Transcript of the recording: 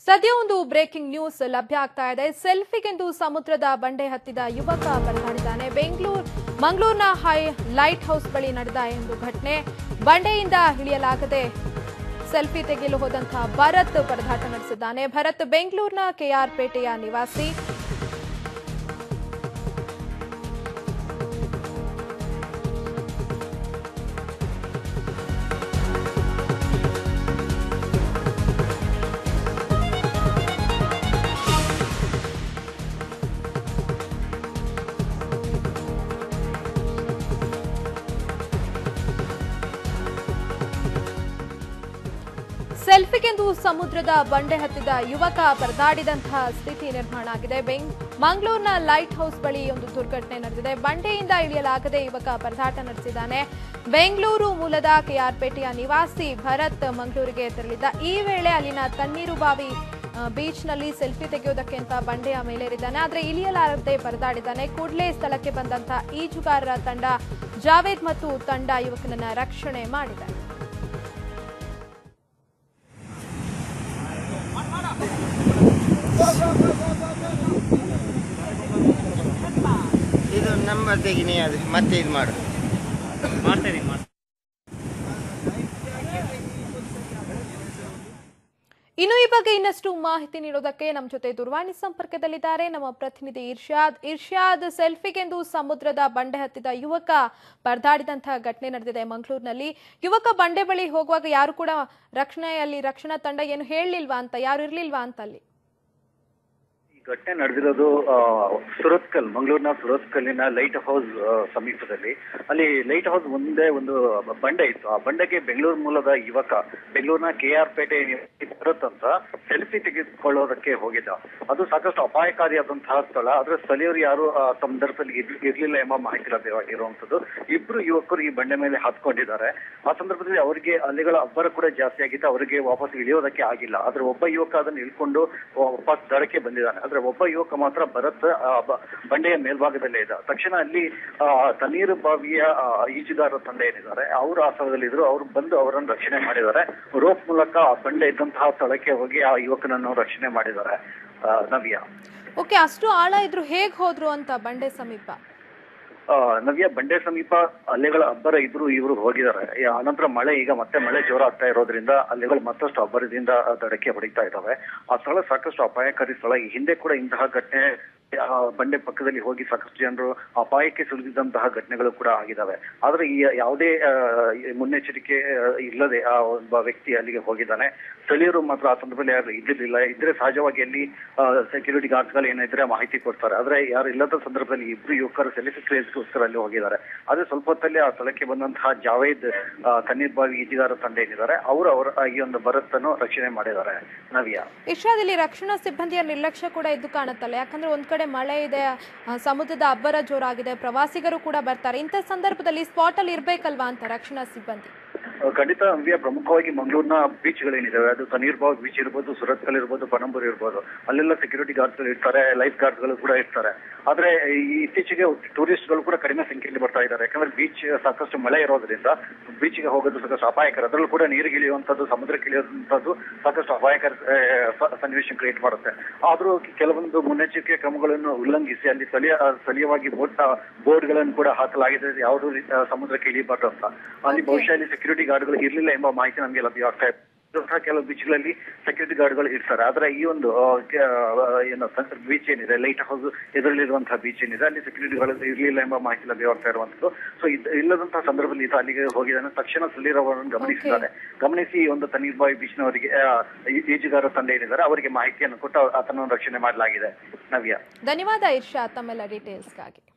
ಸದ್ಯ ಒಂದು breaking news ಲಭ್ಯ ಆಗ್ತಾ ಇದೆ ಸೆಲ್ಫಿಗೆಂದು ಸಮುದ್ರದ ಬಂಡೆ ಹತ್ತಿದ ಯುವಕ ಪರದಾಡಿದ್ದಾನೆ ಬೆಂಗಳೂರು ಮಂಗಳೂರಿನ ಹೈ ಲೈಟ್ ಹೌಸ್ ಬಳಿ ನಡೆದ ಎಂದು ಘಟನೆ ಬಂಡೆಯಿಂದ ಇಳಿಯಲಾಗದೆ ಸೆಲ್ಫಿ ತೆಗೆಯಲು ಹೋದಂತಹ ಭರತ್ ಪರದಾಟ ನಡೆಸಿದ್ದಾನೆ ಭರತ್ ಬೆಂಗಳೂರಿನ ಕೆಆರ್ ಪೇಟೆಯ ನಿವಾಸಿ ಸೆಲ್ಫಿಗೆಂದು ಸಮುದ್ರದ ಬಂಡೆ ಹತ್ತಿದ ಯುವಕ ಪರದಾಡಿದಂತಹ ಸ್ಥಿತಿ ನಿರ್ಮಾಣ ಆಗಿದೆ ಬೆಂಗ್ ಮಂಗಳೂರಿನ ಲೈಟ್ ಹೌಸ್ ಬಳಿ ಒಂದು ದುರ್ಘಟನೆ ನಡೆದಿದೆ ಬಂಡೆಯಿಂದ ಇಳಿಯಲಾಗದೆ ಯುವಕ ಪರದಾಟ ನಡೆಸಿದ್ದಾನೆ ಬೆಂಗಳೂರು ಮೂಲದ ಕೆಆರ್ಪೇಟೆಯ ನಿವಾಸಿ ಭರತ್ ಮಂಗಳೂರಿಗೆ ತೆರಳಿದ್ದ ಈ ವೇಳೆ ಅಲ್ಲಿನ ತಣ್ಣೀರು ಬಾವಿ ಆ, ಬೀಚ್ನಲ್ಲಿ ಸೆಲ್ಫಿ ತೆಗೆಯುವುದಕ್ಕೆ ಅಂತ ಬಂಡೆಯ ಮೇಲೇರಿದ್ದಾನೆ ಆದರೆ ಇಳಿಯಲಾರದೆ ಪರದಾಡಿದ್ದಾನೆ ಕೂಡಲೇ ಸ್ಥಳಕ್ಕೆ ಬಂದಂತಹ ಈಜುಗಾರರ ತಂಡ ಜಾವೇದ್ ಮತ್ತು ತಂಡ ಯುವಕನನ್ನ ರಕ್ಷಣೆ ಮಾಡಿದೆ ಇದು ನಂಬರ್ ತೆಗಿನಿ ಅದು ಮತ್ತೆ ಇದು ಮಾಡು ಮಾಡ್ತೇನೆ ಮಾಡ್ತೇನೆ ಇನ್ನು ಈ ಬಗ್ಗೆ ಇನ್ನಷ್ಟು ಮಾಹಿತಿ ನೀಡೋದಕ್ಕೆ ನಮ್ಮ ಜೊತೆ ದೂರವಾಣಿ ಸಂಪರ್ಕದಲ್ಲಿದ್ದಾರೆ ನಮ್ಮ ಪ್ರತಿನಿಧಿ ಇರ್ಷಾದ್ ಇರ್ಷಾದ್ ಸೆಲ್ಫಿಗೆಂದು ಸಮುದ್ರದ ಬಂಡೆ ಹತ್ತಿದ ಯುವಕ ಪರದಾಡಿದಂತಹ ಘಟನೆ ನಡೆದಿದೆ ಮಂಗಳೂರಿನಲ್ಲಿ ಯುವಕ ಬಂಡೆ ಬಳಿ ಹೋಗುವಾಗ ಯಾರು ಕೂಡ ರಕ್ಷಣೆಯಲ್ಲಿ ರಕ್ಷಣಾ ತಂಡ ಏನು ಹೇಳಲಿಲ್ವಾ ಅಂತ ಯಾರು ಇರ್ಲಿಲ್ವಾ ಅಂತ ಅಲ್ಲಿ ಈ ಘಟನೆ ನಡೆದಿರೋದು ಆ, ಸುರತ್ಕಲ್ ಮಂಗಳೂರಿನ ಸುರತ್ಕಲ್ಲಿನ ಲೈಟ್ ಹೌಸ್ ಆ, ಸಮೀಪದಲ್ಲಿ ಅಲ್ಲಿ ಲೈಟ್ ಹೌಸ್ ಮುಂದೆ ಒಂದು ಬಂಡೆ ಇತ್ತು ಆ ಬಂಡೆಗೆ ಬೆಂಗಳೂರು ಮೂಲದ ಯುವಕ ಬೆಂಗಳೂರಿನ ಕೆ ಆರ್ ಪೇಟೆ ಭರತ್ ಅಂತ ಸೆಲ್ಫಿ ತೆಗೆದುಕೊಳ್ಳೋದಕ್ಕೆ ಹೋಗಿದ್ದ ಅದು ಸಾಕಷ್ಟು ಅಪಾಯಕಾರಿಯಾದಂತಹ ಸ್ಥಳ ಆದ್ರೆ ಸ್ಥಳೀಯರು ಯಾರು ಆ ಸಂದರ್ಭದಲ್ಲಿ ಇರ್- ಇರ್ಲಿಲ್ಲ ಎಂಬ ಮಾಹಿತಿ ಲಭ್ಯವಾಗಿರುವಂತದ್ದು ಇಬ್ರು ಯುವಕರು ಈ ಬಂಡೆ ಮೇಲೆ ಹತ್ಕೊಂಡಿದ್ದಾರೆ ಆ ಸಂದರ್ಭದಲ್ಲಿ ಅವರಿಗೆ ಅಲೆಗಳ ಅಬ್ಬರ ಕೂಡ ಜಾಸ್ತಿ ಆಗಿತ್ತು ಅವರಿಗೆ ವಾಪಸ್ ಇಳಿಯೋದಕ್ಕೆ ಆಗಿಲ್ಲ ಆದ್ರೆ ಒಬ್ಬ ಯುವಕ ಅದನ್ನು ಇಳ್ಕೊಂಡು ವಾಪಸ್ ದಡಕ್ಕೆ ಬಂದಿದ್ದಾನೆ ಆದ್ರೆ ಒಬ್ಬ ಯುವಕ ಮಾತ್ರ ಭರತ್ ಆ, ಬ- ಬಂಡೆಯ ಮೇಲ್ಭಾಗದಲ್ಲೇ ಇದ್ದ ತಕ್ಷಣ ಅಲ್ಲಿ ಆ, ತಣ್ಣೀರು ಬಾವಿಯ ಆ, ಈಜುಗಾರರ ತಂಡ ಏನಿದ್ದಾರೆ ಅವರು ಆ ಸ್ಥಳದಲ್ಲಿದ್ರು ಅವರು ಬಂದು ಅವರನ್ನು ರಕ್ಷಣೆ ಮಾಡಿದ್ದಾರೆ ರೋಪ್ ಮೂಲಕ ಆ ಬಂಡೆ ಇದ್ದಂತಹ ಸ್ಥಳಕ್ಕೆ ಹೋಗಿ ಆ ಯುವಕನನ್ನು ರಕ್ಷಣೆ ಮಾಡಿದ್ದಾರೆ ಆ, ನವ್ಯ ಓಕೆ ಅಷ್ಟು ಆಳ ಇದ್ರು ಹೇಗ್ ಹೋದ್ರು ಅಂತ ಬಂಡೆ ಸಮೀಪ ಆ, ನವ್ಯ ಬಂಡೆ ಸಮೀಪ ಅಲೆಗಳ ಅಬ್ಬರ ಇದ್ರು ಇವರು ಹೋಗಿದ್ದಾರೆ ಈ ಆನಂತರ ಮಳೆ ಈಗ ಮತ್ತೆ ಮಳೆ ಜೋರ ಆಗ್ತಾ ಇರೋದ್ರಿಂದ ಅಲೆಗಳು ಮತ್ತಷ್ಟು ಅಬ್ಬರದಿಂದ ಆ, ದಡಕ್ಕೆ ಹೊಡಿತಾ ಇದ್ದಾವೆ ಆ ಸ್ಥಳ ಸಾಕಷ್ಟು ಅಪಾಯಕಾರಿ ಸ್ಥಳ ಈ ಹಿಂದೆ ಕೂಡ ಇಂತಹ ಘಟನೆ ಆ, ಬಂಡೆ ಪಕ್ಕದಲ್ಲಿ ಹೋಗಿ ಸಾಕಷ್ಟು ಜನರು ಅಪಾಯಕ್ಕೆ ಸಿಲುಕಿದಂತಹ ಘಟನೆಗಳು ಕೂಡ ಆಗಿದ್ದಾವೆ ಆದ್ರೆ ಈ ಯಾವುದೇ ಆ, ಈ ಮುನ್ನೆಚ್ಚರಿಕೆ ಆ, ಇಲ್ಲದೆ ಆ ಒಬ್ಬ ವ್ಯಕ್ತಿ ಅಲ್ಲಿಗೆ ಹೋಗಿದ್ದಾನೆ ಸ್ಥಳೀಯರು ಮಾತ್ರ ಆ ಸಂದರ್ಭದಲ್ಲಿ ಯಾರು ಇದ್ದಿರ್ಲಿಲ್ಲ ಇದ್ರೆ ಸಹಜವಾಗಿ ಅಲ್ಲಿ ಸೆಕ್ಯೂರಿಟಿ ಗಾರ್ಡ್ಸ್ಗಳು ಏನಿದ್ರೆ ಮಾಹಿತಿ ಕೊಡ್ತಾರೆ ಆದ್ರೆ ಯಾರು ಇಲ್ಲದ ಸಂದರ್ಭದಲ್ಲಿ ಇಬ್ರು ಯುವಕರು ಸೆಲ್ಫಿ ಕ್ರೇಜ್ಗೋಸ್ಕರ ಅಲ್ಲಿ ಹೋಗಿದ್ದಾರೆ ಆದ್ರೆ ಸ್ವಲ್ಪ ಹೊತ್ತಲ್ಲಿ ಆ ಸ್ಥಳಕ್ಕೆ ಬಂದಂತಹ ಜಾವೇದ್ ಆ, ಕಣ್ಣೀರ್ ಬಾವಿ ಈಜುಗಾರ ತಂಡ ಏನಿದ್ದಾರೆ ಅವರು ಅವರ ಆ, ಈ ಒಂದು ಭರತನ್ನು ರಕ್ಷಣೆ ಮಾಡಿದ್ದಾರೆ ನವ್ಯ ಇರ್ಷಾದ್ ಇಲ್ಲಿ ರಕ್ಷಣಾ ಸಿಬ್ಬಂದಿಯ ನಿರ್ಲಕ್ಷ್ಯ ಕೂಡ ಎದ್ದು ಕಾಣುತ್ತಲ್ಲ ಯಾಕಂದ್ರೆ ಒಂದ್ ಕಡೆ ಮಳೆ ಇದೆ ಆ, ಸಮುದ್ರದ ಅಬ್ಬರ ಜೋರಾಗಿದೆ ಪ್ರವಾಸಿಗರು ಕೂಡ ಬರ್ತಾರೆ ಇಂಥ ಸಂದರ್ಭದಲ್ಲಿ ಸ್ಪಾಟ್ ಅಲ್ಲಿ ಇರ್ಬೇಕಲ್ವಾ ಅಂತ ರಕ್ಷಣಾ ಸಿಬ್ಬಂದಿ ಆ, ಖಂಡಿತ ನವ್ಯ ಪ್ರಮುಖವಾಗಿ ಮಂಗಳೂರಿನ ಬೀಚ್ಗಳೇನಿದಾವೆ ಅದು ತಣ್ಣೀರ್ಬಾಗ್ ಬೀಚ್ ಇರ್ಬೋದು ಸುರತ್ಕಲ್ ಇರ್ಬೋದು ಪಣಂಬೂರು ಇರ್ಬೋದು ಅಲ್ಲೆಲ್ಲ ಸೆಕ್ಯೂರಿಟಿ ಗಾರ್ಡ್ಸ್ಗಳು ಇರ್ತಾರೆ ಲೈಫ್ ಗಾರ್ಡ್ಸ್ಗಳು ಕೂಡ ಇರ್ತಾರೆ ಆದ್ರೆ ಈ ಇತ್ತೀಚೆಗೆ ಟೂರಿಸ್ಟ್ಗಳು ಕೂಡ ಕಡಿಮೆ ಸಂಖ್ಯೆಯಲ್ಲಿ ಬರ್ತಾ ಇದ್ದಾರೆ ಯಾಕಂದ್ರೆ ಬೀಚ್ ಸಾಕಷ್ಟು ಮಳೆ ಇರೋದ್ರಿಂದ ಬೀಚ್ಗೆ ಹೋಗೋದು ಸಾಕಷ್ಟು ಅಪಾಯಕರ ಅದರಲ್ಲೂ ಕೂಡ ನೀರಿಗೆ ಇಳಿಯುವಂಥದ್ದು ಸಮುದ್ರಕ್ಕೆ ಇಳಿಯುವಂಥದ್ದು ಸಾಕಷ್ಟು ಅಪಾಯಕರ ಆ, ಸ- ಸನ್ನಿವೇಶ ಕ್ರಿಯೇಟ್ ಮಾಡುತ್ತೆ ಆದ್ರೂ ಕೆಲವೊಂದು ಮುನ್ನೆಚ್ಚರಿಕೆ ಕ್ರಮಗಳನ್ನು ಉಲ್ಲಂಘಿಸಿ ಅಲ್ಲಿ ಸ್ಥಳೀಯ ಆ, ಸ್ಥಳೀಯವಾಗಿ ಬೋಟ್ ಬೋರ್ಡ್ಗಳನ್ನು ಕೂಡ ಹಾಕಲಾಗಿದೆ ಯಾವುದೂ ರೀತಿ- ಆ, ಸಮುದ್ರಕ್ಕೆ ಇಳಿಬಾರ್ದು ಅಂತ ಅಲ್ಲಿ ಬಹುಶಃ ಅಲ್ಲಿ ಸೆಕ್ಯೂರಿಟಿ ಗಾರ್ಡ್ಗಳು ಇರಲಿಲ್ಲ ಎಂಬ ಮಾಹಿತಿ ನಮಗೆ ಲಭ್ಯವಾಗ್ತಾ ಇದೆ ಇಂತಹ ಕೆಲವು ಬೀಚ್ಗಳಲ್ಲಿ ಸೆಕ್ಯೂರಿಟಿ ಗಾರ್ಡ್ಗಳು ಇರ್ತಾರೆ ಆದ್ರೆ ಈ ಒಂದು ಆ, ಕ- ಆ, ಏನು ಬೀಚ್ ಏನಿದೆ ಲೈಟ್ ಹೌಸ್ ಎದುರಲ್ಲಿರುವಂತಹ ಬೀಚ್ ಏನಿದೆ ಅಲ್ಲಿ ಸೆಕ್ಯೂರಿಟಿ ಗಾರ್ಡ್ ಇರಲಿಲ್ಲ ಎಂಬ ಮಾಹಿತಿ ಲಭ್ಯವಾಗ್ತಾ ಇರುವಂತದ್ದು ಸೊ ಇಲ್ಲದಂತಹ ಸಂದರ್ಭದಲ್ಲಿ ಈತ ಅಲ್ಲಿಗೆ ಹೋಗಿದ್ದಾನೆ ತಕ್ಷಣ ಸ್ಥಳೀಯರವರನ್ನು ಗಮನಿಸಿದ್ದಾರೆ ಗಮನಿಸಿ ಈ ಒಂದು ತಣ್ಣೀರ್ಬಾವಿ ಬೀಚ್ನವರಿಗೆ ಆ, ಈ- ಈಜುಗಾರ ತಂಡ ಏನಿದ್ದಾರೆ ಅವರಿಗೆ ಮಾಹಿತಿಯನ್ನು ಕೊಟ್ಟು ಆತನನ್ನು ರಕ್ಷಣೆ ಮಾಡಲಾಗಿದೆ ನವ್ಯ ಧನ್ಯವಾದ ಇರ್ಷಾದ್ ತಮ್ಮೆಲ್ಲ ಡೀಟೇಲ್ಸ್ಗಾಗಿ